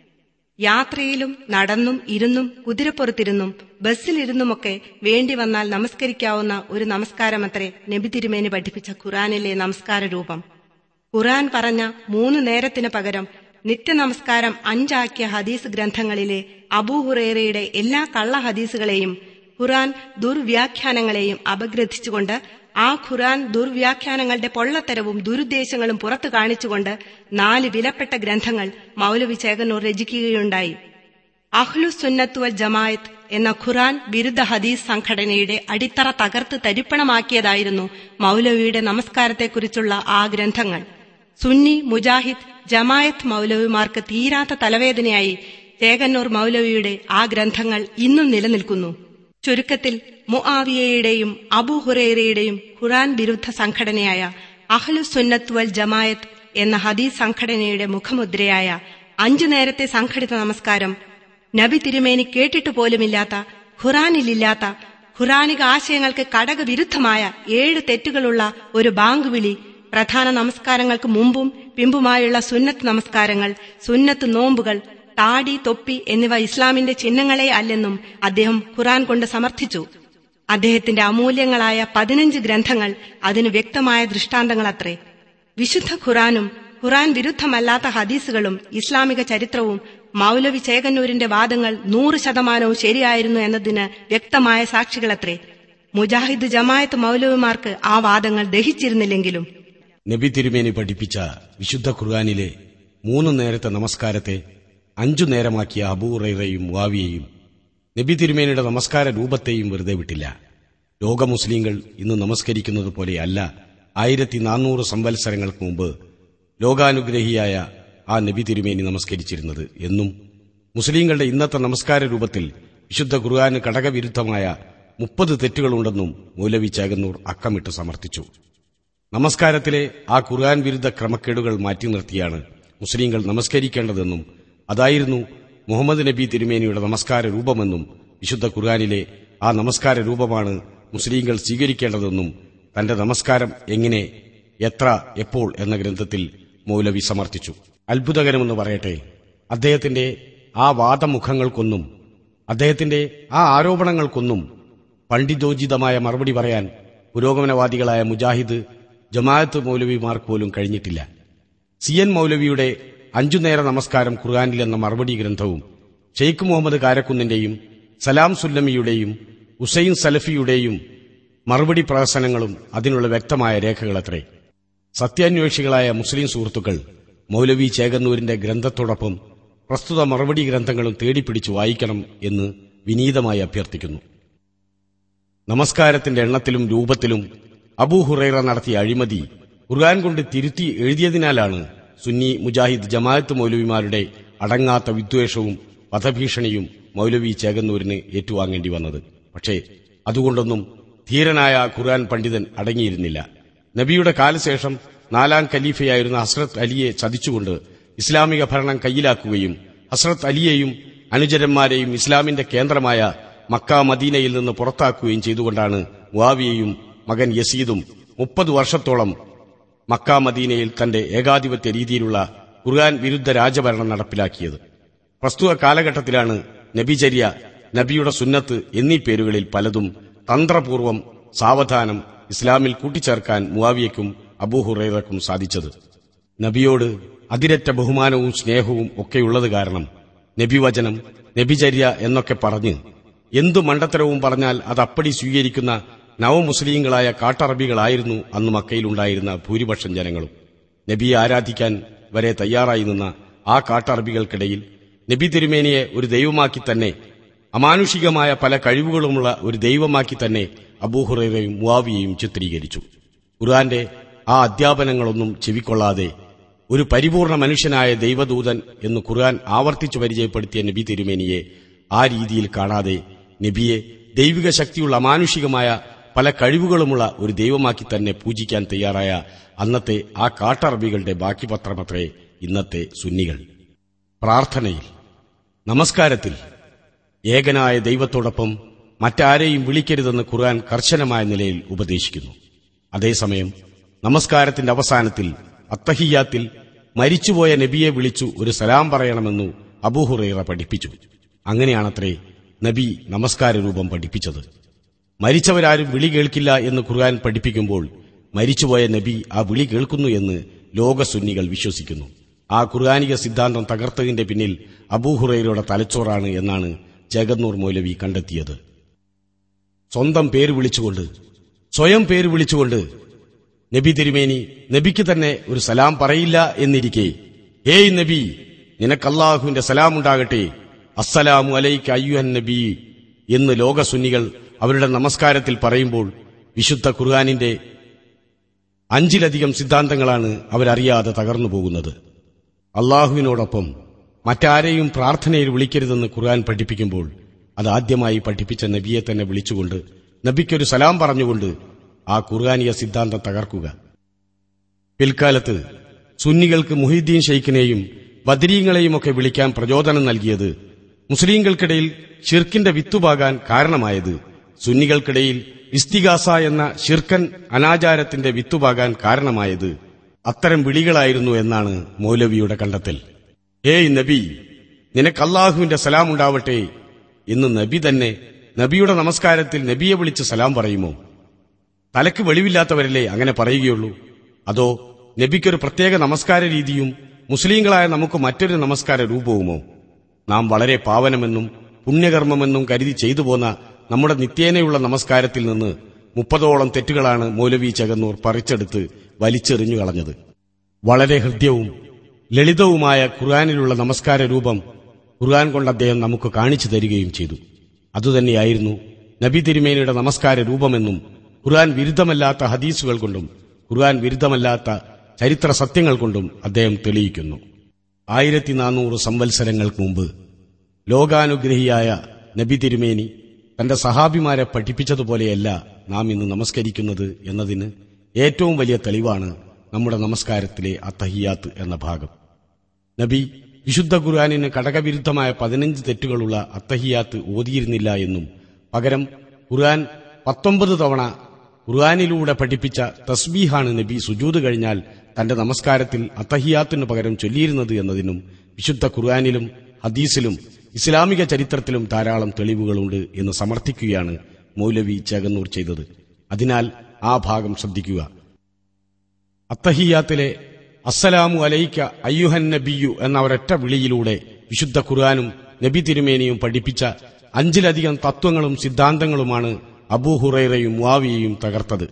യാത്രയിലും നടന്നും ഇരുന്നും കുതിരപ്പുറത്തിരുന്നും ബസ്സിലിരുന്നുമൊക്കെ വേണ്ടി വന്നാൽ നമസ്കരിക്കാവുന്ന ഒരു നമസ്കാരമത്രേ നബി തിരുമേനി പഠിപ്പിച്ച ഖുറാനിലെ നമസ്കാര രൂപം ഖുറാൻ പറഞ്ഞ മൂന്ന് നേരത്തിന് പകരം നിത്യനമസ്കാരം അഞ്ചാക്കിയ ഹദീസ് ഗ്രന്ഥങ്ങളിലെ അബൂഹുറേറയുടെ എല്ലാ കള്ള ഹദീസുകളെയും ഖുറാൻ ദുർവ്യാഖ്യാനങ്ങളെയും അപഗ്രഥിച്ചുകൊണ്ട് ആ ഖുറാൻ ദുർവ്യാഖ്യാനങ്ങളുടെ പൊള്ളത്തരവും ദുരുദ്ദേശങ്ങളും പുറത്തു കാണിച്ചുകൊണ്ട് നാല് വിലപ്പെട്ട ഗ്രന്ഥങ്ങൾ മൗലവി ചേകന്നൂർ രചിക്കുകയുണ്ടായി അഹ്ലു സുന്നത്തുവൽ ജമായത്ത് എന്ന ഖുറാൻ വിരുദ്ധ ഹദീസ് സംഘടനയുടെ അടിത്തറ തകർത്ത് തരിപ്പണമാക്കിയതായിരുന്നു മൗലവിയുടെ നമസ്കാരത്തെക്കുറിച്ചുള്ള ആ ഗ്രന്ഥങ്ങൾ സുന്നി മുജാഹിദ് ജമായത്ത് മൗലവിമാർക്ക് തീരാത്ത തലവേദനയായി ചേകന്നൂർ മൗലവിയുടെ ആ ഗ്രന്ഥങ്ങൾ ഇന്നും നിലനിൽക്കുന്നു ചുരുക്കത്തിൽ മുആവിയയുടെയും അബൂഹുറേറയുടെയും ഖുറാൻ വിരുദ്ധ സംഘടനയായ അഹ്ലു സുന്നത്ത് വൽ ജമായത്ത് എന്ന ഹദീസ് സംഘടനയുടെ മുഖമുദ്രയായ അഞ്ചു നേരത്തെ സംഘടിത നമസ്കാരം നബി തിരുമേനി കേട്ടിട്ട് പോലുമില്ലാത്ത ഖുറാനിലില്ലാത്ത ഖുറാനിക ആശയങ്ങൾക്ക് കടകവിരുദ്ധമായ ഏഴ് തെറ്റുകളുള്ള ഒരു ബാങ്ക് വിളി പ്രധാന നമസ്കാരങ്ങൾക്ക് മുമ്പും പിമ്പുമായുള്ള സുന്നത്ത് നമസ്കാരങ്ങൾ സുന്നത്ത് നോമ്പുകൾ താടി തൊപ്പി എന്നിവ ഇസ്ലാമിന്റെ ചിഹ്നങ്ങളെ അല്ലെന്നും അദ്ദേഹം ഖുറാൻ കൊണ്ട് സമർത്ഥിച്ചു അദ്ദേഹത്തിന്റെ അമൂല്യങ്ങളായ പതിനഞ്ച് ഗ്രന്ഥങ്ങൾ അതിന് വ്യക്തമായ ദൃഷ്ടാന്തങ്ങളത്രേ വിശുദ്ധ ഖുറാനും ഖുറാൻ വിരുദ്ധമല്ലാത്ത ഹദീസുകളും ഇസ്ലാമിക ചരിത്രവും മൗലവി ചേകന്നൂരിന്റെ വാദങ്ങൾ നൂറ് ശതമാനവും ശരിയായിരുന്നു എന്നതിന് വ്യക്തമായ സാക്ഷികളത്രേ മുജാഹിദ് ജമായത്ത് മൗലവിമാർക്ക് ആ വാദങ്ങൾ ദഹിച്ചിരുന്നില്ലെങ്കിലും നബി തിരുമേനി പഠിപ്പിച്ച വിശുദ്ധ ഖുർആാനിലെ മൂന്ന് നേരത്തെ നമസ്കാരത്തെ അഞ്ചു നേരമാക്കിയ അബൂറയും വാവിയെയും നബി തിരുമേനിയുടെ നമസ്കാര രൂപത്തെയും വെറുതെ വിട്ടില്ല ലോക മുസ്ലിങ്ങൾ ഇന്ന് നമസ്കരിക്കുന്നത് പോലെയല്ല ആയിരത്തി നാനൂറ് സംവത്സരങ്ങൾക്ക് മുമ്പ് ലോകാനുഗ്രഹിയായ ആ നബി തിരുമേനി നമസ്കരിച്ചിരുന്നത് എന്നും മുസ്ലിങ്ങളുടെ ഇന്നത്തെ നമസ്കാര രൂപത്തിൽ വിശുദ്ധ ഖുർആാന് ഘടകവിരുദ്ധമായ മുപ്പത് തെറ്റുകളുണ്ടെന്നും മൗലവി ചേകന്നൂർ അക്കമിട്ട് സമർത്ഥിച്ചു നമസ്കാരത്തിലെ ആ ഖുർആൻ വിരുദ്ധ ക്രമക്കേടുകൾ മാറ്റി നിർത്തിയാണ് മുസ്ലിങ്ങൾ നമസ്കരിക്കേണ്ടതെന്നും അതായിരുന്നു മുഹമ്മദ് നബി തിരുമേനിയുടെ നമസ്കാര രൂപമെന്നും വിശുദ്ധ ഖുർആാനിലെ ആ നമസ്കാര രൂപമാണ് മുസ്ലിങ്ങൾ സ്വീകരിക്കേണ്ടതെന്നും തന്റെ നമസ്കാരം എങ്ങനെ എത്ര എപ്പോൾ എന്ന ഗ്രന്ഥത്തിൽ മൗലവി സമർത്ഥിച്ചു അത്ഭുതകരമെന്ന് പറയട്ടെ അദ്ദേഹത്തിന്റെ ആ വാദമുഖങ്ങൾക്കൊന്നും അദ്ദേഹത്തിന്റെ ആ ആരോപണങ്ങൾക്കൊന്നും പണ്ഡിതോചിതമായ മറുപടി പറയാൻ പുരോഗമനവാദികളായ മുജാഹിദ് ജമാഅത്ത് മൗലവിമാർക്ക് പോലും കഴിഞ്ഞിട്ടില്ല സി എൻ മൗലവിയുടെ അഞ്ചു നേര നമസ്കാരം ഖുർആാനിൽ എന്ന മറുപടി ഗ്രന്ഥവും ഷെയ്ഖ് മുഹമ്മദ് കാരക്കുന്നിന്റെയും സലാം സുല്ലമിയുടെയും ഹുസൈൻ സലഫിയുടെയും മറുപടി പ്രഹസനങ്ങളും അതിനുള്ള വ്യക്തമായ രേഖകളത്രേ സത്യാന്വേഷികളായ മുസ്ലിം സുഹൃത്തുക്കൾ മൗലവി ചേകന്നൂരിന്റെ ഗ്രന്ഥത്തോടൊപ്പം പ്രസ്തുത മറുപടി ഗ്രന്ഥങ്ങളും തേടിപ്പിടിച്ച് വായിക്കണം എന്ന് വിനീതമായി അഭ്യർത്ഥിക്കുന്നു നമസ്കാരത്തിന്റെ എണ്ണത്തിലും രൂപത്തിലും അബൂഹുറൈറ നടത്തിയ അഴിമതി ഖുർആൻ കൊണ്ട് തിരുത്തി എഴുതിയതിനാലാണ് സുന്നി മുജാഹിദ് ജമാഅത്ത് മൗലവിമാരുടെ അടങ്ങാത്ത വിദ്വേഷവും വധഭീഷണിയും മൗലവി ചേകന്നൂരിന് ഏറ്റുവാങ്ങേണ്ടി വന്നത് പക്ഷേ അതുകൊണ്ടൊന്നും ധീരനായ ഖുർആൻ പണ്ഡിതൻ അടങ്ങിയിരുന്നില്ല നബിയുടെ കാലശേഷം നാലാം ഖലീഫയായിരുന്ന ഹസ്രത്ത് അലിയെ ചതിച്ചുകൊണ്ട് ഇസ്ലാമിക ഭരണം കയ്യിലാക്കുകയും ഹസ്രത്ത് അലിയെയും അനുചരന്മാരെയും ഇസ്ലാമിന്റെ കേന്ദ്രമായ മക്ക മദീനയിൽ നിന്ന് പുറത്താക്കുകയും ചെയ്തുകൊണ്ടാണ് മുവാവിയയും മകൻ യസീദും മുപ്പത് വർഷത്തോളം മക്ക മദീനയിൽ തന്റെ ഏകാധിപത്യ രീതിയിലുള്ള ഖുർആൻ വിരുദ്ധ രാജഭരണം നടപ്പിലാക്കിയത് പ്രസ്തുത കാലഘട്ടത്തിലാണ് നബിചര്യ നബിയുടെ സുന്നത്ത് എന്നീ പേരുകളിൽ പലതും തന്ത്രപൂർവം സാവധാനം ഇസ്ലാമിൽ കൂട്ടിച്ചേർക്കാൻ മുവാവിയയ്ക്കും അബൂഹുറൈറക്കും സാധിച്ചത് നബിയോട് അതിരറ്റ ബഹുമാനവും സ്നേഹവും ഒക്കെയുള്ളത് കാരണം നബിവചനം നബിചര്യ എന്നൊക്കെ പറഞ്ഞ് എന്തു മണ്ടത്തരവും പറഞ്ഞാൽ അത് അപ്പടി സ്വീകരിക്കുന്ന നവമുസ്ലിങ്ങളായ കാട്ടറബികളായിരുന്നു അന്ന് മക്കയിലുണ്ടായിരുന്ന ഭൂരിപക്ഷം ജനങ്ങളും നബിയെ ആരാധിക്കാൻ വരെ തയ്യാറായി നിന്ന ആ കാട്ടറബികൾക്കിടയിൽ നബി തിരുമേനിയെ ഒരു ദൈവമാക്കി തന്നെ അമാനുഷികമായ പല കഴിവുകളുമുള്ള ഒരു ദൈവമാക്കി തന്നെ അബൂഹുറയും മുവാവിയെയും ചിത്രീകരിച്ചു ഖുർആന്റെ ആ അധ്യാപനങ്ങളൊന്നും ചെവിക്കൊള്ളാതെ ഒരു പരിപൂർണ മനുഷ്യനായ ദൈവദൂതൻ എന്ന് ഖുർആൻ ആവർത്തിച്ചു പരിചയപ്പെടുത്തിയ നബി തിരുമേനിയെ ആ രീതിയിൽ കാണാതെ നബിയെ ദൈവിക ശക്തിയുള്ള അമാനുഷികമായ പല കഴിവുകളുമുള്ള ഒരു ദൈവമാക്കി തന്നെ പൂജിക്കാൻ തയ്യാറായ അന്നത്തെ ആ കാട്ടറബികളുടെ ബാക്കി പത്രമത്രേ ഇന്നത്തെ സുന്നികൾ പ്രാർത്ഥനയിൽ നമസ്കാരത്തിൽ ഏകനായ ദൈവത്തോടൊപ്പം മറ്റാരെയും വിളിക്കരുതെന്ന് ഖുർആൻ കർശനമായ നിലയിൽ ഉപദേശിക്കുന്നു അതേസമയം നമസ്കാരത്തിന്റെ അവസാനത്തിൽ അത്തഹിയാത്തിൽ മരിച്ചുപോയ നബിയെ വിളിച്ചു ഒരു സലാം പറയണമെന്നു അബൂഹുറൈറ പഠിപ്പിച്ചു അങ്ങനെയാണത്രേ നബി നമസ്കാര രൂപം പഠിപ്പിച്ചത് മരിച്ചവരാരും വിളി കേൾക്കില്ല എന്ന് ഖുർആൻ പഠിപ്പിക്കുമ്പോൾ മരിച്ചുപോയ നബി ആ വിളി കേൾക്കുന്നു എന്ന് ലോകസുന്നികൾ വിശ്വസിക്കുന്നു ആ ഖുർആാനിക സിദ്ധാന്തം തകർത്തതിന്റെ പിന്നിൽ അബൂഹുറൈറയുടെ തലച്ചോറാണ് എന്നാണ് ജഗന്നൂർ മൗലവി കണ്ടെത്തിയത് സ്വന്തം പേര് വിളിച്ചുകൊണ്ട് സ്വയം പേര് വിളിച്ചുകൊണ്ട് നബി തിരുമേനി നബിക്ക് തന്നെ ഒരു സലാം പറയില്ല എന്നിരിക്കെ ഏയ് നബി നിനക്കല്ലാഹുവിന്റെ സലാം ഉണ്ടാകട്ടെ അസ്സലാമു അലൈക്ക് അയ്യുഹൻ നബി എന്ന് ലോകസുന്നികൾ അവരുടെ നമസ്കാരത്തിൽ പറയുമ്പോൾ വിശുദ്ധ ഖുർആാനിന്റെ അഞ്ചിലധികം സിദ്ധാന്തങ്ങളാണ് അവരറിയാതെ തകർന്നു പോകുന്നത് അള്ളാഹുവിനോടൊപ്പം മറ്റാരെയും പ്രാർത്ഥനയിൽ വിളിക്കരുതെന്ന് ഖുർആൻ പഠിപ്പിക്കുമ്പോൾ അത് ആദ്യമായി പഠിപ്പിച്ച നബിയെ തന്നെ വിളിച്ചുകൊണ്ട് നബിക്കൊരു സലാം പറഞ്ഞുകൊണ്ട് ആ ഖുർആാനിയ സിദ്ധാന്തം തകർക്കുക പിൽക്കാലത്ത് സുന്നികൾക്ക് മുഹിദ്ദീൻ ഷെയ്ഖിനെയും ബദരീങ്ങളെയുമൊക്കെ വിളിക്കാൻ പ്രചോദനം നൽകിയത് മുസ്ലിങ്ങൾക്കിടയിൽ ഷിർക്കിന്റെ വിത്തുപാകാൻ കാരണമായത് സുന്നികൾക്കിടയിൽ ഇസ്തിഗാസ എന്ന ഷിർക്കൻ അനാചാരത്തിന്റെ വിത്തുപാകാൻ കാരണമായത് അത്തരം വിളികളായിരുന്നു എന്നാണ് മൗലവിയുടെ കണ്ടെത്തൽ ഏയ് നബി നിനക്ക് അള്ളാഹുവിന്റെ സലാം ഉണ്ടാവട്ടെ എന്ന് നബി തന്നെ നബിയുടെ നമസ്കാരത്തിൽ നബിയെ വിളിച്ച് സലാം പറയുമോ തലക്ക് വെളിവില്ലാത്തവരല്ലേ അങ്ങനെ പറയുകയുള്ളൂ അതോ നബിക്കൊരു പ്രത്യേക നമസ്കാര രീതിയും മുസ്ലിങ്ങളായ നമുക്ക് മറ്റൊരു നമസ്കാര രൂപവുമോ നാം വളരെ പാവനമെന്നും പുണ്യകർമ്മമെന്നും കരുതി ചെയ്തു പോന്ന നമ്മുടെ നിത്യേനയുള്ള നമസ്കാരത്തിൽ നിന്ന് മുപ്പതോളം തെറ്റുകളാണ് മൗലവി ചകന്നൂർ പറിച്ചെടുത്ത് വലിച്ചെറിഞ്ഞു കളഞ്ഞത് വളരെ ഹൃദ്യവും ലളിതവുമായ ഖുർആാനിലുള്ള നമസ്കാര രൂപം ഖുർആൻ കൊണ്ട് അദ്ദേഹം നമുക്ക് കാണിച്ചു തരികയും ചെയ്തു അതുതന്നെയായിരുന്നു നബി തിരുമേനിയുടെ നമസ്കാര രൂപമെന്നും ഖുർആൻ വിരുദ്ധമല്ലാത്ത ഹദീസുകൾ കൊണ്ടും ഖുർആൻ വിരുദ്ധമല്ലാത്ത ചരിത്ര സത്യങ്ങൾ കൊണ്ടും അദ്ദേഹം തെളിയിക്കുന്നു ആയിരത്തി നാനൂറ് സംവത്സരങ്ങൾക്ക് മുമ്പ് ലോകാനുഗ്രഹിയായ നബി തിരുമേനി തന്റെ സഹാബിമാരെ പഠിപ്പിച്ചതുപോലെയല്ല നാം ഇന്ന് നമസ്കരിക്കുന്നത് എന്നതിന് ഏറ്റവും വലിയ തെളിവാണ് നമ്മുടെ നമസ്കാരത്തിലെ അത്തഹിയാത്ത് എന്ന ഭാഗം നബി വിശുദ്ധ ഖുർആാനിന് ഘടകവിരുദ്ധമായ പതിനഞ്ച് തെറ്റുകളുള്ള അത്തഹിയാത്ത് ഓതിയിരുന്നില്ല എന്നും പകരം ഖുർആൻ പത്തൊമ്പത് തവണ ഖുർആാനിലൂടെ പഠിപ്പിച്ച തസ്ബീഹാണ് നബി സുജൂത് കഴിഞ്ഞാൽ തന്റെ നമസ്കാരത്തിൽ അത്തഹിയാത്തിന് പകരം ചൊല്ലിയിരുന്നത് എന്നതിനും വിശുദ്ധ ഖുർആാനിലും ഹദീസിലും ഇസ്ലാമിക ചരിത്രത്തിലും ധാരാളം തെളിവുകളുണ്ട് എന്ന് സമർത്ഥിക്കുകയാണ് മൗലവി ചേകന്നൂർ ചെയ്തത് അതിനാൽ ആ ഭാഗം ശ്രദ്ധിക്കുക അത്തഹിയാത്തിലെ അസ്സലാമു അലൈക്ക അയ്യുഹൻ നബിയു എന്ന ഒരൊറ്റ വിളിയിലൂടെ വിശുദ്ധ ഖുർആാനും നബി തിരുമേനിയും പഠിപ്പിച്ച അഞ്ചിലധികം തത്വങ്ങളും സിദ്ധാന്തങ്ങളുമാണ് അബൂഹുറൈറയും മുവാവിയയും തകർത്തത്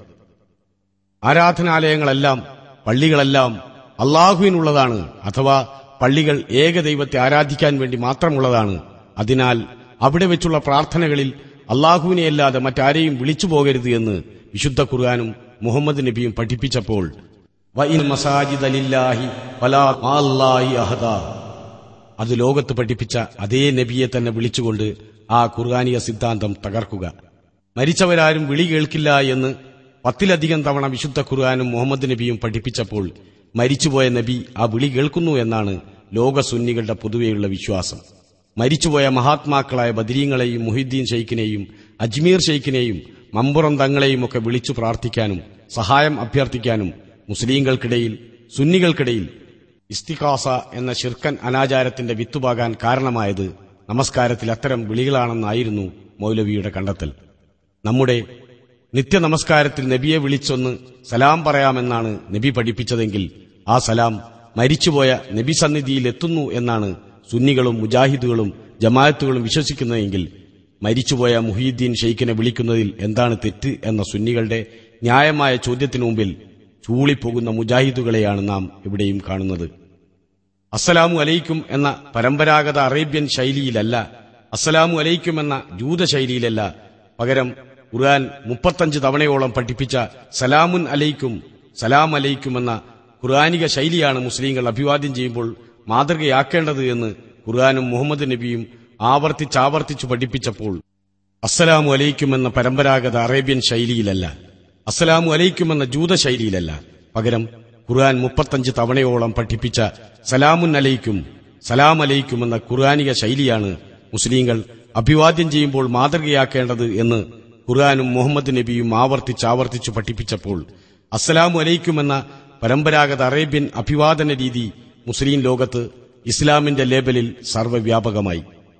ആരാധനാലയങ്ങളെല്ലാം പള്ളികളെല്ലാം അള്ളാഹുവിനുള്ളതാണ് അഥവാ പള്ളികൾ ഏകദൈവത്തെ ആരാധിക്കാൻ വേണ്ടി മാത്രമുള്ളതാണ് അതിനാൽ അവിടെ വെച്ചുള്ള പ്രാർത്ഥനകളിൽ അള്ളാഹുവിനെയല്ലാതെ മറ്റാരെയും വിളിച്ചു പോകരുത് എന്ന് വിശുദ്ധ ഖുർആാനും മുഹമ്മദ് നബിയും പഠിപ്പിച്ചപ്പോൾ വഇൻ മസാജിദ ലില്ലാഹി ഫലാ മാല്ലാഹി അഹദ അത് ലോകത്ത് പഠിപ്പിച്ച അതേ നബിയെ തന്നെ വിളിച്ചുകൊണ്ട് ആ ഖുർആാനിക സിദ്ധാന്തം തകർക്കുക മരിച്ചവരാരും വിളി കേൾക്കില്ല എന്ന് പത്തിലധികം തവണ വിശുദ്ധ ഖുർആാനും മുഹമ്മദ് നബിയും പഠിപ്പിച്ചപ്പോൾ മരിച്ചുപോയ നബി ആ വിളി കേൾക്കുന്നു എന്നാണ് ലോക സുന്നികളുടെ പൊതുവെയുള്ള വിശ്വാസം മരിച്ചുപോയ മഹാത്മാക്കളായ ബദരീങ്ങളെയും മുഹിദ്ദീൻ ഷെയ്ഖിനെയും അജ്മീർ ഷെയ്ഖിനെയും മമ്പുറം തങ്ങളെയും ഒക്കെ വിളിച്ചു പ്രാർത്ഥിക്കാനും സഹായം അഭ്യർത്ഥിക്കാനും മുസ്ലിങ്ങൾക്കിടയിൽ സുന്നികൾക്കിടയിൽ ഇസ്തിഖാസ എന്ന ഷിർക്കൻ അനാചാരത്തിന്റെ വിത്തുപാകാൻ കാരണമായത് നമസ്കാരത്തിൽ അത്തരം വിളികളാണെന്നായിരുന്നു മൗലവിയുടെ കണ്ടെത്തൽ നമ്മുടെ നിത്യനമസ്കാരത്തിൽ നബിയെ വിളിച്ചൊന്ന് സലാം പറയാമെന്നാണ് നബി പഠിപ്പിച്ചതെങ്കിൽ ആ സലാം മരിച്ചുപോയ നബി സന്നിധിയിൽ എത്തുന്നു എന്നാണ് സുന്നികളും മുജാഹിദുകളും ജമാഅത്തുകളും വിശ്വസിക്കുന്നതെങ്കിൽ മരിച്ചുപോയ മുഹീദ്ദീൻ ഷെയ്ഖിനെ വിളിക്കുന്നതിൽ എന്താണ് തെറ്റ് എന്ന സുന്നികളുടെ ന്യായമായ ചോദ്യത്തിനു മുമ്പിൽ ചൂളിപ്പോകുന്ന മുജാഹിദുകളെയാണ് നാം ഇവിടെയും കാണുന്നത് അസ്സലാമു അലൈക്കും എന്ന പരമ്പരാഗത അറേബ്യൻ ശൈലിയിലല്ല അസ്സലാമു അലൈക്കും എന്ന ജൂത ശൈലിയിലല്ല പകരം ഖുർആൻ മുപ്പത്തഞ്ച് തവണയോളം പഠിപ്പിച്ച സലാമുൻ അലൈക്കും സലാം അലൈക്കും എന്ന ഖുർആാനിക ശൈലിയാണ് മുസ്ലിങ്ങൾ അഭിവാദ്യം ചെയ്യുമ്പോൾ മാതൃകയാക്കേണ്ടത് എന്ന് ഖുർആാനും മുഹമ്മദ് നബിയും ആവർത്തിച്ചാവർത്തിച്ചു പഠിപ്പിച്ചപ്പോൾ അസ്സലാമു അലൈക്കും എന്ന പരമ്പരാഗത അറേബ്യൻ ശൈലിയിലല്ല അസ്സലാമു അലൈക്കും എന്ന ജൂത ശൈലിയിലല്ല പകരം ഖുർആൻ മുപ്പത്തഞ്ച് തവണയോളം പഠിപ്പിച്ച സലാമുൻ അലൈക്കും സലാം അലൈക്കും എന്ന ഖുർആാനിക ശൈലിയാണ് മുസ്ലിങ്ങൾ അഭിവാദ്യം ചെയ്യുമ്പോൾ മാതൃകയാക്കേണ്ടത് എന്ന് ഖുർആാനും മുഹമ്മദ് നബിയും ആവർത്തിച്ചാവർത്തിച്ചു പഠിപ്പിച്ചപ്പോൾ അസ്സലാമു അലൈക്കും എന്ന പരമ്പരാഗത അറേബ്യൻ അഭിവാദന രീതി മുസ്ലിം ലോകത്ത് ഇസ്ലാമിന്റെ ലേബലിൽ സർവ്വവ്യാപകമായി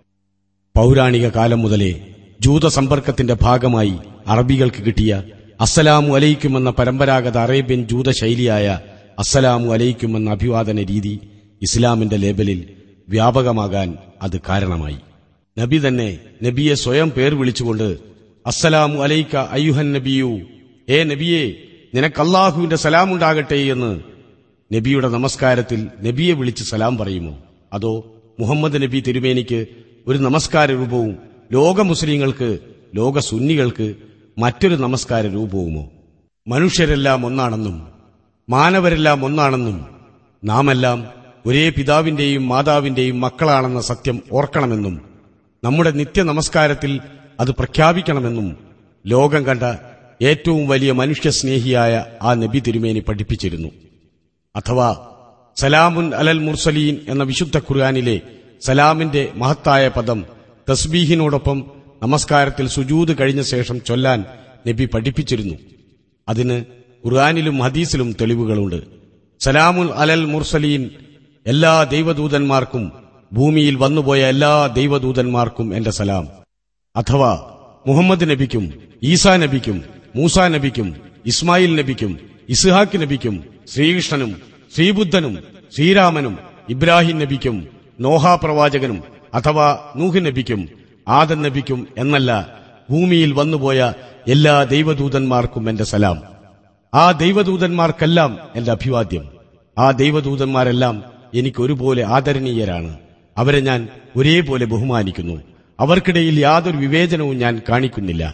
പൗരാണിക കാലം മുതലേ ജൂതസമ്പർക്കത്തിന്റെ ഭാഗമായി അറബികൾക്ക് കിട്ടിയ അസ്സലാമു അലൈക്കും എന്ന പരമ്പരാഗത അറേബ്യൻ ജൂത ശൈലിയായ അസ്സലാമു അലൈക്കും എന്ന അഭിവാദന രീതി ഇസ്ലാമിന്റെ ലേബലിൽ വ്യാപകമാകാൻ അത് കാരണമായി നബി തന്നെ നബിയെ സ്വയം പേർ വിളിച്ചുകൊണ്ട് അസ്സലാമു അലൈക്ക അയ്യുഹൻ നബിയു ഏ നബിയെ നിനക്കല്ലാഹുവിന്റെ സലാമുണ്ടാകട്ടെ എന്ന് നബിയുടെ നമസ്കാരത്തിൽ നബിയെ വിളിച്ച് സലാം പറയുമോ അതോ മുഹമ്മദ് നബി തിരുമേനിക്ക് ഒരു നമസ്കാര രൂപവും ലോക മുസ്ലിങ്ങൾക്ക് ലോക സുന്നികൾക്ക് മറ്റൊരു നമസ്കാര രൂപവുമോ മനുഷ്യരെല്ലാം ഒന്നാണെന്നും മാനവരെല്ലാം ഒന്നാണെന്നും നാമെല്ലാം ഒരേ പിതാവിന്റെയും മാതാവിന്റെയും മക്കളാണെന്ന സത്യം ഓർക്കണമെന്നും നമ്മുടെ നിത്യ നമസ്കാരത്തിൽ അത് പ്രഖ്യാപിക്കണമെന്നും ലോകം കണ്ട ഏറ്റവും വലിയ മനുഷ്യസ്നേഹിയായ ആ നബി തിരുമേനി പഠിപ്പിച്ചിരുന്നു അഥവാ സലാമുൻ അലൽ മുർസലീൻ എന്ന വിശുദ്ധ ഖുർആാനിലെ സലാമിന്റെ മഹത്തായ പദം തസ്ബീഹിനോടൊപ്പം നമസ്കാരത്തിൽ സുജൂത് കഴിഞ്ഞ ശേഷം ചൊല്ലാൻ നബി പഠിപ്പിച്ചിരുന്നു അതിന് ഖുർആാനിലും ഹദീസിലും തെളിവുകളുണ്ട് സലാമുൽ അലൽ മുർസലീൻ എല്ലാ ദൈവദൂതന്മാർക്കും ഭൂമിയിൽ വന്നുപോയ എല്ലാ ദൈവദൂതന്മാർക്കും എന്റെ സലാം അഥവാ മുഹമ്മദ് നബിക്കും ഈസാ നബിക്കും മൂസാ നബിക്കും ഇസ്മായിൽ നബിക്കും ഇസ്ഹാഖ് നബിക്കും ശ്രീകൃഷ്ണനും ശ്രീബുദ്ധനും ശ്രീരാമനും ഇബ്രാഹിം നബിക്കും നോഹ പ്രവാചകനും അഥവാ നൂഹ് നബിക്കും ആദൻ നബിക്കും എന്നല്ല ഭൂമിയിൽ വന്നുപോയ എല്ലാ ദൈവദൂതന്മാർക്കും എന്റെ സലാം ആ ദൈവദൂതന്മാർക്കെല്ലാം എന്റെ അഭിവാദ്യം ആ ദൈവദൂതന്മാരെല്ലാം എനിക്ക് ഒരുപോലെ ആദരണീയരാണ് അവരെ ഞാൻ ഒരേപോലെ ബഹുമാനിക്കുന്നു അവർക്കിടയിൽ യാതൊരു വിവേചനവും ഞാൻ കാണിക്കുന്നില്ല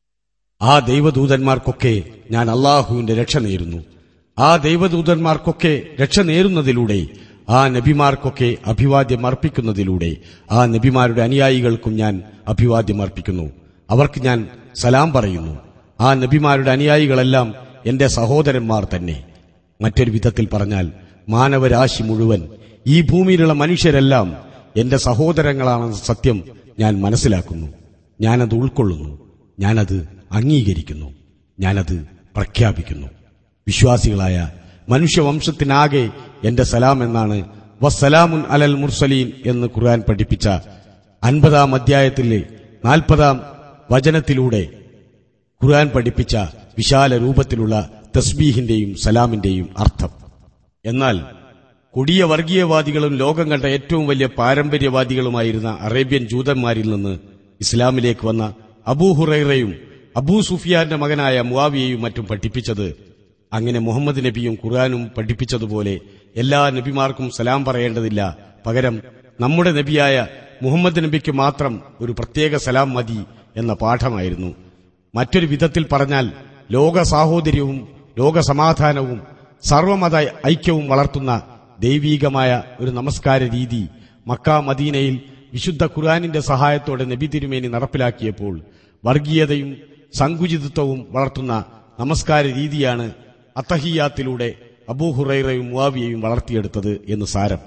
ആ ദൈവദൂതന്മാർക്കൊക്കെ ഞാൻ അള്ളാഹുവിന്റെ രക്ഷ നേരുന്നു ആ ദൈവദൂതന്മാർക്കൊക്കെ രക്ഷ നേരുന്നതിലൂടെ ആ നബിമാർക്കൊക്കെ അഭിവാദ്യം അർപ്പിക്കുന്നതിലൂടെ ആ നബിമാരുടെ അനുയായികൾക്കും ഞാൻ അഭിവാദ്യം അർപ്പിക്കുന്നു അവർക്ക് ഞാൻ സലാം പറയുന്നു ആ നബിമാരുടെ അനുയായികളെല്ലാം എന്റെ സഹോദരന്മാർ തന്നെ മറ്റൊരു വിധത്തിൽ പറഞ്ഞാൽ മാനവരാശി മുഴുവൻ ഈ ഭൂമിയിലുള്ള മനുഷ്യരെല്ലാം എന്റെ സഹോദരങ്ങളാണെന്ന സത്യം ഞാൻ മനസ്സിലാക്കുന്നു ഞാനത് ഉൾക്കൊള്ളുന്നു ഞാനത് അംഗീകരിക്കുന്നു ഞാനത് പ്രഖ്യാപിക്കുന്നു വിശ്വാസികളായ മനുഷ്യവംശത്തിനാകെ എന്റെ സലാം എന്നാണ് വസ്സലാമുൻ അലൽ മുർസലീൻ എന്ന് ഖുർആൻ പഠിപ്പിച്ച അൻപതാം അധ്യായത്തിലെ നാൽപ്പതാം വചനത്തിലൂടെ ഖുർആൻ പഠിപ്പിച്ച വിശാല രൂപത്തിലുള്ള തസ്ബീഹിന്റെയും സലാമിന്റെയും അർത്ഥം എന്നാൽ കൊടിയ വർഗീയവാദികളും ലോകം കണ്ട ഏറ്റവും വലിയ പാരമ്പര്യവാദികളുമായിരുന്ന അറേബ്യൻ ജൂതന്മാരിൽ നിന്ന് ഇസ്ലാമിലേക്ക് വന്ന അബൂ ഹുറൈറയും അബൂ സുഫിയാന്റെ മകനായ മുവാവിയയും മറ്റും പഠിപ്പിച്ചത് അങ്ങനെ മുഹമ്മദ് നബിയും ഖുർആാനും പഠിപ്പിച്ചതുപോലെ എല്ലാ നബിമാർക്കും സലാം പറയേണ്ടതില്ല പകരം നമ്മുടെ നബിയായ മുഹമ്മദ് നബിക്ക് മാത്രം ഒരു പ്രത്യേക സലാം മതി എന്ന പാഠമായിരുന്നു മറ്റൊരു വിധത്തിൽ പറഞ്ഞാൽ ലോക സാഹോദര്യവും ലോകസമാധാനവും സർവമത ഐക്യവും വളർത്തുന്ന ദൈവീകമായ ഒരു നമസ്കാര രീതി മക്ക മദീനയിൽ വിശുദ്ധ ഖുർആാനിന്റെ സഹായത്തോടെ നബി തിരുമേനി നടപ്പിലാക്കിയപ്പോൾ വർഗീയതയും സങ്കുചിതത്വവും വളർത്തുന്ന നമസ്കാര രീതിയാണ് അത്തഹിയാത്തിലൂടെ അബൂഹുറൈറയും മുവാവിയയും വളർത്തിയെടുത്തത് എന്ന് സാരം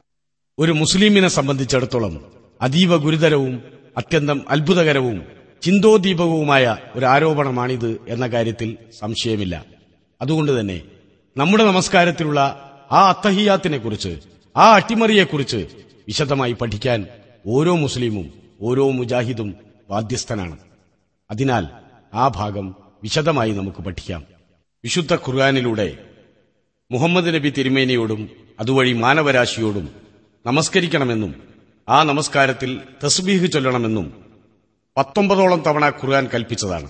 ഒരു മുസ്ലിമിനെ സംബന്ധിച്ചിടത്തോളം അതീവ ഗുരുതരവും അത്യന്തം അത്ഭുതകരവും ചിന്തോദീപകവുമായ ഒരു ആരോപണമാണിത് എന്ന കാര്യത്തിൽ സംശയമില്ല അതുകൊണ്ട് തന്നെ നമ്മുടെ നമസ്കാരത്തിലുള്ള ആ അത്തഹിയാത്തിനെക്കുറിച്ച് ആ അട്ടിമറിയെക്കുറിച്ച് വിശദമായി പഠിക്കാൻ ഓരോ മുസ്ലിമും ഓരോ മുജാഹിദും ബാധ്യസ്ഥനാണ് അതിനാൽ ആ ഭാഗം വിശദമായി നമുക്ക് പഠിക്കാം വിശുദ്ധ ഖുർആാനിലൂടെ മുഹമ്മദ് നബി തിരുമേനിയോടും അതുവഴി മാനവരാശിയോടും നമസ്കരിക്കണമെന്നും ആ നമസ്കാരത്തിൽ തസ്ബീഹ് ചൊല്ലണമെന്നും പത്തൊമ്പതോളം തവണ ഖുർആൻ കൽപ്പിച്ചതാണ്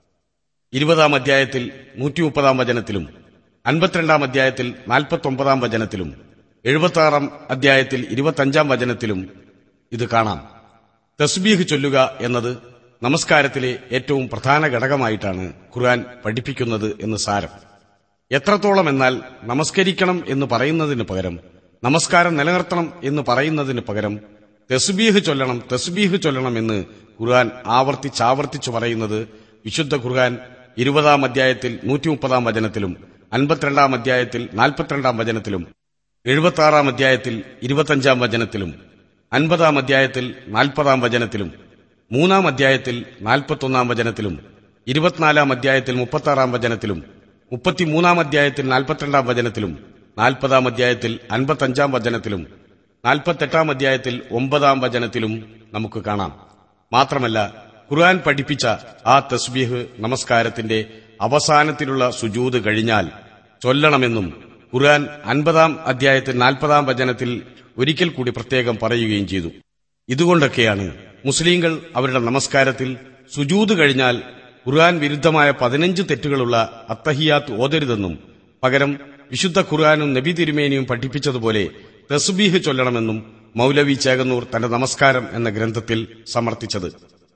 ഇരുപതാം അധ്യായത്തിൽ നൂറ്റി മുപ്പതാം വചനത്തിലും അൻപത്തിരണ്ടാം അധ്യായത്തിൽ നാൽപ്പത്തൊമ്പതാം വചനത്തിലും എഴുപത്താറാം അധ്യായത്തിൽ ഇരുപത്തഞ്ചാം വചനത്തിലും ഇത് കാണാം തസ്ബീഹ് ചൊല്ലുക എന്നത് നമസ്കാരത്തിലെ ഏറ്റവും പ്രധാന ഘടകമായിട്ടാണ് ഖുർആൻ പഠിപ്പിക്കുന്നത് എന്ന് സാരം എത്രത്തോളം എന്നാൽ നമസ്കരിക്കണം എന്ന് പറയുന്നതിന് പകരം നമസ്കാരം നിലനിർത്തണം എന്ന് പറയുന്നതിന് പകരം തെസ്ബീഹ് ചൊല്ലണം തെസ്ബീഹ് ചൊല്ലണം എന്ന് ഖുർആൻ ആവർത്തിച്ചാവർത്തിച്ചു പറയുന്നത് വിശുദ്ധ ഖുർആൻ ഇരുപതാം അധ്യായത്തിൽ നൂറ്റി മുപ്പതാം വചനത്തിലും അൻപത്തിരണ്ടാം അധ്യായത്തിൽ നാൽപ്പത്തിരണ്ടാം വചനത്തിലും എഴുപത്താറാം അധ്യായത്തിൽ ഇരുപത്തഞ്ചാം വചനത്തിലും അൻപതാം അധ്യായത്തിൽ നാൽപ്പതാം വചനത്തിലും മൂന്നാം അധ്യായത്തിൽ നാൽപ്പത്തൊന്നാം വചനത്തിലും ഇരുപത്തിനാലാം അധ്യായത്തിൽ മുപ്പത്താറാം വചനത്തിലും മുപ്പത്തിമൂന്നാം അധ്യായത്തിൽ നാൽപ്പത്തിരണ്ടാം വചനത്തിലും നാൽപ്പതാം അധ്യായത്തിൽ അൻപത്തഞ്ചാം വചനത്തിലും നാൽപ്പത്തെട്ടാം അധ്യായത്തിൽ ഒമ്പതാം വചനത്തിലും നമുക്ക് കാണാം മാത്രമല്ല ഖുർആൻ പഠിപ്പിച്ച ആ തസ്ബീഹ് നമസ്കാരത്തിന്റെ അവസാനത്തിലുള്ള സുജൂത് കഴിഞ്ഞാൽ ചൊല്ലണമെന്നും ഖുർആൻ അൻപതാം അധ്യായത്തിൽ നാൽപ്പതാം വചനത്തിൽ ഒരിക്കൽ കൂടി പ്രത്യേകം പറയുകയും ചെയ്തു ഇതുകൊണ്ടൊക്കെയാണ് മുസ്ലിങ്ങൾ അവരുടെ നമസ്കാരത്തിൽ സുജൂത് കഴിഞ്ഞാൽ ഖുർആൻ വിരുദ്ധമായ പതിനഞ്ച് തെറ്റുകളുള്ള അത്തഹിയാത്ത് ഓതരുതെന്നും പകരം വിശുദ്ധ ഖുർആാനും നബി തിരുമേനിയും പഠിപ്പിച്ചതുപോലെ തസ്ബീഹ് ചൊല്ലണമെന്നും മൗലവി ചേകന്നൂർ തന്റെ നമസ്കാരം എന്ന ഗ്രന്ഥത്തിൽ സമർത്ഥിച്ചത്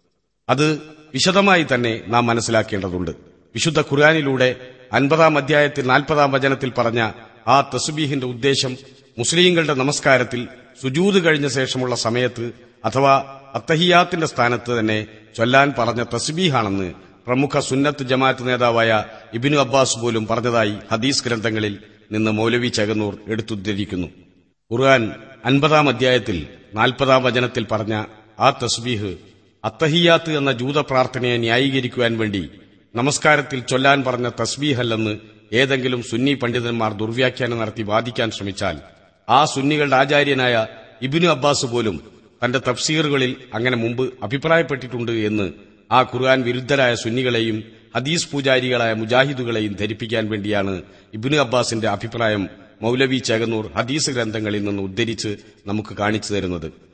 അത് വിശദമായി തന്നെ നാം മനസ്സിലാക്കേണ്ടതുണ്ട് വിശുദ്ധ ഖുർആാനിലൂടെ അൻപതാം അധ്യായത്തിൽ നാൽപ്പതാം വചനത്തിൽ പറഞ്ഞ ആ തസ്ബീഹിന്റെ ഉദ്ദേശം മുസ്ലിങ്ങളുടെ നമസ്കാരത്തിൽ സുജൂത് കഴിഞ്ഞ ശേഷമുള്ള സമയത്ത് അഥവാ അത്തഹിയാത്തിന്റെ സ്ഥാനത്ത് തന്നെ ചൊല്ലാൻ പറഞ്ഞ തസ്ബീഹാണെന്ന് പ്രമുഖ സുന്നത്ത് ജമാഅത്ത് നേതാവായ ഇബിനു അബ്ബാസ് പോലും പറഞ്ഞതായി ഹദീസ് ഗ്രന്ഥങ്ങളിൽ നിന്ന് മൗലവി ചകന്നൂർ എടുത്തുദ്ധരിക്കുന്നു ഖുർആൻ അൻപതാം അധ്യായത്തിൽ നാൽപ്പതാം വചനത്തിൽ പറഞ്ഞ ആ തസ്ബീഹ് അത്തഹിയാത്ത് എന്ന ജൂത പ്രാർത്ഥനയെ ന്യായീകരിക്കുവാൻ വേണ്ടി നമസ്കാരത്തിൽ ചൊല്ലാൻ പറഞ്ഞ തസ്ബീഹല്ലെന്ന് ഏതെങ്കിലും സുന്നി പണ്ഡിതന്മാർ ദുർവ്യാഖ്യാനം നടത്തി വാദിക്കാൻ ശ്രമിച്ചാൽ ആ സുന്നികളുടെ ആചാര്യനായ ഇബിനു അബ്ബാസ് പോലും തന്റെ തഫ്സീറുകളിൽ അങ്ങനെ മുമ്പ് അഭിപ്രായപ്പെട്ടിട്ടുണ്ട് എന്ന് ആ ഖുർആൻ വിരുദ്ധരായ സുന്നികളെയും ഹദീസ് പൂജാരികളായ മുജാഹിദുകളെയും ധരിപ്പിക്കാൻ വേണ്ടിയാണ് ഇബിനു അബ്ബാസിന്റെ അഭിപ്രായം മൗലവി ചേകന്നൂർ ഹദീസ് ഗ്രന്ഥങ്ങളിൽ നിന്ന് ഉദ്ധരിച്ച് നമുക്ക് കാണിച്ചു തരുന്നത്